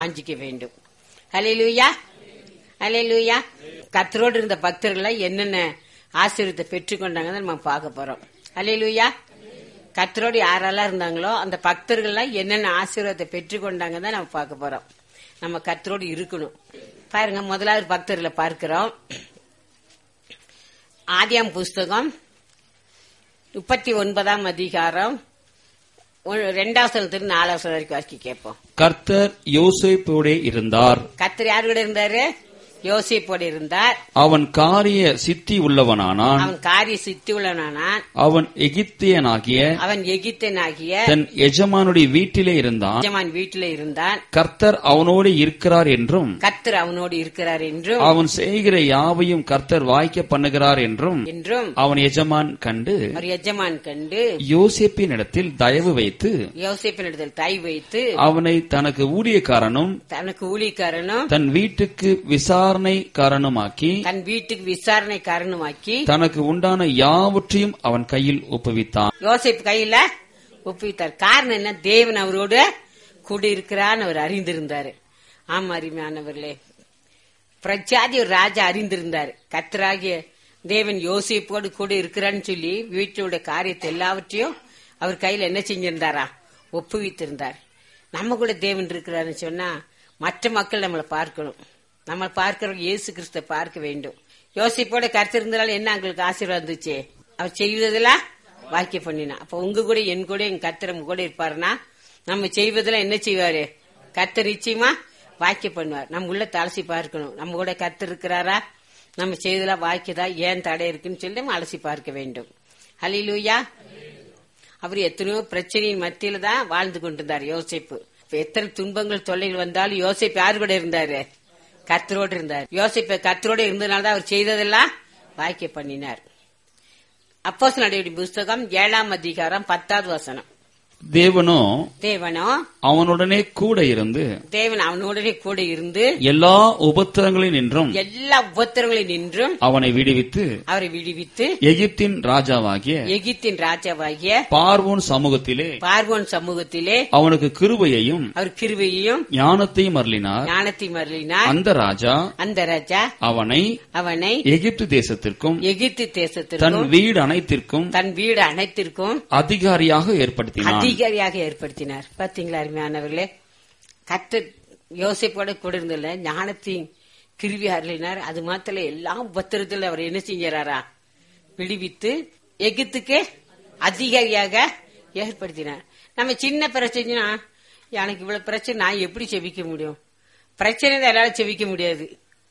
வாஞ்சிக்க வேண்டும் ஹalleluya ஹalleluya கத்தரோடு இருந்த பக்தர்கள் என்னென்ன ஆசீர்வாதத்தை பெற்றுக்கொண்டாங்கன்னு நம்ம பார்க்க போறோம் ஹalleluya கத்தரோடு யாரெல்லாம் இருந்தாங்களோ அந்த பக்தர்கள்லாம் என்னென்ன ஆசீர்வாதத்தை பெற்றுக்கொண்டாங்க தான் நம்ம பார்க்க போறோம் நம்ம கத்தரோடு இருக்கணும் பாருங்க முதலாவது பக்தர்களை பார்க்கிறோம் ஆதியாம் புஸ்தகம் முப்பத்தி ஒன்பதாம் அதிகாரம் ஒ- ரெண்டாவது நாலாவது வரைக்கும் வாசிக்க கேட்போம் கர்த்தர் யோசேப்போடே இருந்தார் கத்தர் யாரு கூட இருந்தாரு யோசிப்போடு இருந்தார் அவன் காரிய சித்தி உள்ளவனானான் அவன் காரிய சித்தி உள்ளவனானான் அவன் எகிப்தியனாகிய அவன் எகிப்தனாகிய தன் எஜமானுடைய வீட்டிலே இருந்தான் எஜமான் வீட்டில இருந்தான் கர்த்தர் அவனோடு இருக்கிறார் என்றும் கத்தர் அவனோடு இருக்கிறார் என்றும் அவன் செய்கிற யாவையும் கர்த்தர் வாய்க்க பண்ணுகிறார் என்றும் என்றும் அவன் எஜமான் கண்டு ஒரு எஜமான் கண்டு யோசேப்பினிடத்தில் தயவு வைத்து யோசிப்பினிடத்தில் தாய் வைத்து அவனை தனக்கு ஊழியக்காரனும் தனக்கு ஊழியக்காரனும் தன் வீட்டுக்கு விசாரணைக்காரனுமாக்கி தன் வீட்டுக்கு விசாரணை காரணமாக்கி தனக்கு உண்டான யாவற்றையும் அவன் கையில் ஒப்புவித்தான் யோசிப்பு கையில ஒப்புவித்தார் காரணம் என்ன தேவன் அவரோடு கூட இருக்கிறான்னு அவர் அறிந்திருந்தாரு ஆமா அருமையானவர்களே பிரஜாதி ஒரு ராஜா அறிந்திருந்தார் கத்தராகிய தேவன் யோசிப்போடு கூட இருக்கிறான்னு சொல்லி வீட்டோட காரியத்தை எல்லாவற்றையும் அவர் கையில என்ன செஞ்சிருந்தாரா ஒப்புவித்திருந்தார் நம்ம கூட தேவன் இருக்கிறாருன்னு சொன்னா மற்ற மக்கள் நம்மளை பார்க்கணும் நம்ம பார்க்கிறோம் இயேசு கிறிஸ்த பார்க்க வேண்டும் யோசிப்போட கருத்திருந்தாலும் என்ன எங்களுக்கு ஆசீர்வாதம் இருந்துச்சு அவர் செய்வதெல்லாம் வாக்கிய பண்ணினா அப்ப உங்க கூட என் கூட என் கர்த்தர் கூட இருப்பாருன்னா நம்ம செய்வதெல்லாம் என்ன செய்வாரு கர்த்தர் நிச்சயமா வாக்கிய பண்ணுவார் நம்ம உள்ள தலசி பார்க்கணும் நம்ம கூட கர்த்தர் இருக்கிறாரா நம்ம செய்ததெல்லாம் வாக்கியதா ஏன் தடை இருக்குன்னு சொல்லி நம்ம அலசி பார்க்க வேண்டும் ஹலிலூயா அவர் எத்தனையோ பிரச்சனையின் மத்தியில தான் வாழ்ந்து கொண்டிருந்தார் யோசிப்பு இப்ப எத்தனை துன்பங்கள் தொல்லைகள் வந்தாலும் யோசிப்பு யாரு கூட இருந்தாரு கத்தரோடு இருந்தார் யோசிப்பு கத்தரோடு இருந்ததுனால தான் அவர் செய்ததெல்லாம் வாக்கிய பண்ணினார் அப்போஸ் நடவடிக்கை புஸ்தகம் ஏழாம் அதிகாரம் பத்தாவது வசனம் தேவனோ தேவனோ அவனுடனே கூட இருந்து தேவன் அவனுடனே கூட இருந்து எல்லா உபத்திரங்களில் நின்றும் எல்லா உபத்திரங்களில் நின்றும் அவனை விடுவித்து அவரை விடுவித்து எகிப்தின் ராஜாவாகிய எகிப்தின் ராஜாவாகிய பார்வோன் சமூகத்திலே பார்வோன் சமூகத்திலே அவனுக்கு கிருபையையும் அவர் கிருபையையும் ஞானத்தையும் அருளினார் ஞானத்தை மருளினார் அந்த ராஜா அந்த ராஜா அவனை அவனை எகிப்து தேசத்திற்கும் எகிப்து தன் தேசத்திற்கும் வீடு அனைத்திற்கும் தன் வீடு அனைத்திற்கும் அதிகாரியாக ஏற்படுத்தினான் அதிகாரியாக ஏற்படுத்தினார் பாத்தீங்களா அருமையானவர்களே கத்த யோசிப்போட கூட இருந்தல ஞானத்தின் கிருவி அருளினார் அது மாத்திர எல்லா பத்திரத்தில் அவர் என்ன செஞ்சாரா விடுவித்து எகித்துக்கு அதிகாரியாக ஏற்படுத்தினார் நம்ம சின்ன பிரச்சனைனா எனக்கு இவ்வளவு பிரச்சனை நான் எப்படி செவிக்க முடியும் பிரச்சனை தான் எல்லாரும் செவிக்க முடியாது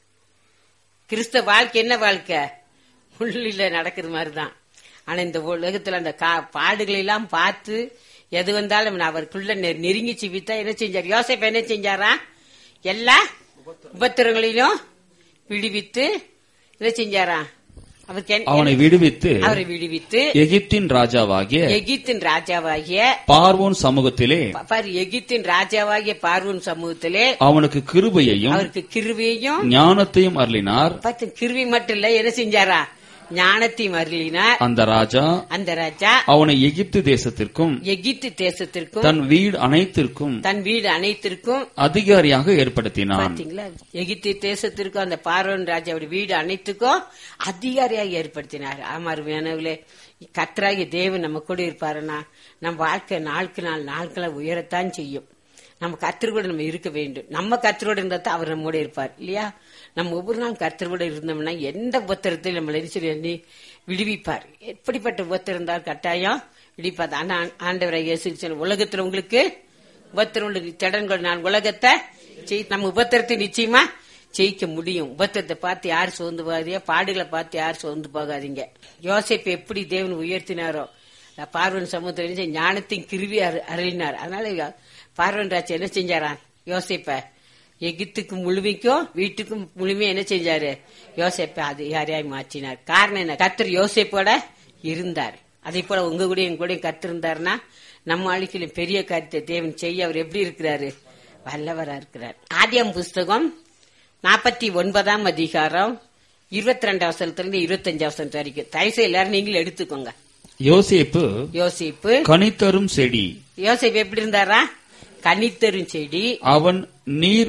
கிறிஸ்தவ வாழ்க்கை என்ன வாழ்க்கை உள்ளில நடக்கிற மாதிரி தான் ஆனா இந்த உலகத்துல அந்த கா- பாடுகளை எல்லாம் பார்த்து எது வந்தாலும் நான் அவருக்குள்ள நெ- நெருங்கி சிவித்தா என்ன செஞ்சார் யோசேப் என்ன செஞ்சாரா எல்லா உபத்திரங்களிலும் விடுவித்து என்ன செஞ்சாரா அவருக்கு என்ன- அவனை விடுவித்து அவரை விடுவித்து எகிப்தின் ராஜாவாகிய எகிப்தின் ராஜாவாகிய பார்வோன் சமூகத்திலே பாரு எகிப்தின் ராஜாவாகிய பார்வோன் சமூகத்திலே அவனுக்கு கிருபையையும் அவருக்கு கிருவியையும் ஞானத்தையும் அருளினார் பார்த்து கிருவி மட்டும் இல்ல என்ன செஞ்சாரா ஞானத்தையும் அருளினார் அந்த ராஜா அந்த ராஜா அவனை எகிப்து தேசத்திற்கும் எகிப்து தேசத்திற்கும் தன் வீடு அனைத்திற்கும் தன் வீடு அனைத்திற்கும் அதிகாரியாக ஏற்படுத்தினான் பாத்தீங்களா எகிப்து தேசத்திற்கும் அந்த பார்வன் ராஜாவுடைய வீடு அனைத்துக்கும் அதிகாரியாக ஏற்படுத்தினார் ஆமா அருமையானவர்களே கத்தராகிய தேவன் நம்ம கூட இருப்பாருன்னா நம்ம வாழ்க்கை நாளுக்கு நாள் நாட்களை உயரத்தான் செய்யும் நம்ம கர்த்தர் கூட நம்ம இருக்க வேண்டும் நம்ம கர்த்தரோட இருந்தா தான் அவர் நம்மோட இருப்பார் இல்லையா நம்ம ஒவ்வொரு நாள் கர்த்தர் கூட இருந்தோம்னா எந்த உபத்திரத்தையும் நம்மளை எரிச்சல் எண்ணி விடுவிப்பார் எப்படிப்பட்ட உபத்திரம் இருந்தால் கட்டாயம் விடுவிப்பார் ஆனா ஆண்டவரை இயேசு சொன்ன உலகத்துல உங்களுக்கு உபத்திரம் உண்டு திடன்கள் நான் உலகத்தை ஜெயி- நம்ம உபத்திரத்தை நிச்சயமா ஜெயிக்க முடியும் உபத்திரத்தை பார்த்து யார் சோர்ந்து போகாதீங்க பாடுகளை பார்த்து யார் சோர்ந்து போகாதீங்க யோசேப்பு எப்படி தேவன் உயர்த்தினாரோ பார்வன் சமுத்திரம் ஞானத்தின் கிருவி அரு- அருளினார் அதனால பார்வன் ராஜா என்ன செஞ்சாராம் யோசிப்ப எகித்துக்கு முழுமைக்கும் வீட்டுக்கும் முழுமையா என்ன செஞ்சாரு யோசேப்பை அதிகாரியாய் மாற்றினார் காரணம் என்ன கர்த்தர் யோசேப்போட இருந்தார் அதே போல உங்க கூட எங்க கூட கர்த்தர் இருந்தாருன்னா நம்ம வாழ்க்கையில பெரிய காரியத்தை தேவன் செய்ய அவர் எப்படி இருக்கிறாரு வல்லவரா இருக்கிறார் ஆதியம் புஸ்தகம் நாற்பத்தி ஒன்பதாம் அதிகாரம் இருபத்தி ரெண்டாம் வசனத்திலிருந்து இருபத்தஞ்சு வசனம் வரைக்கும் தயவுசெய்து எல்லாரும் நீங்களும் எடுத்துக்கோங்க யோசேப்பு யோசிப்பு கனித்தரும் செடி யோசிப்பு எப்படி இருந்தாரா கனித்தரும் செடி அவன் நீர்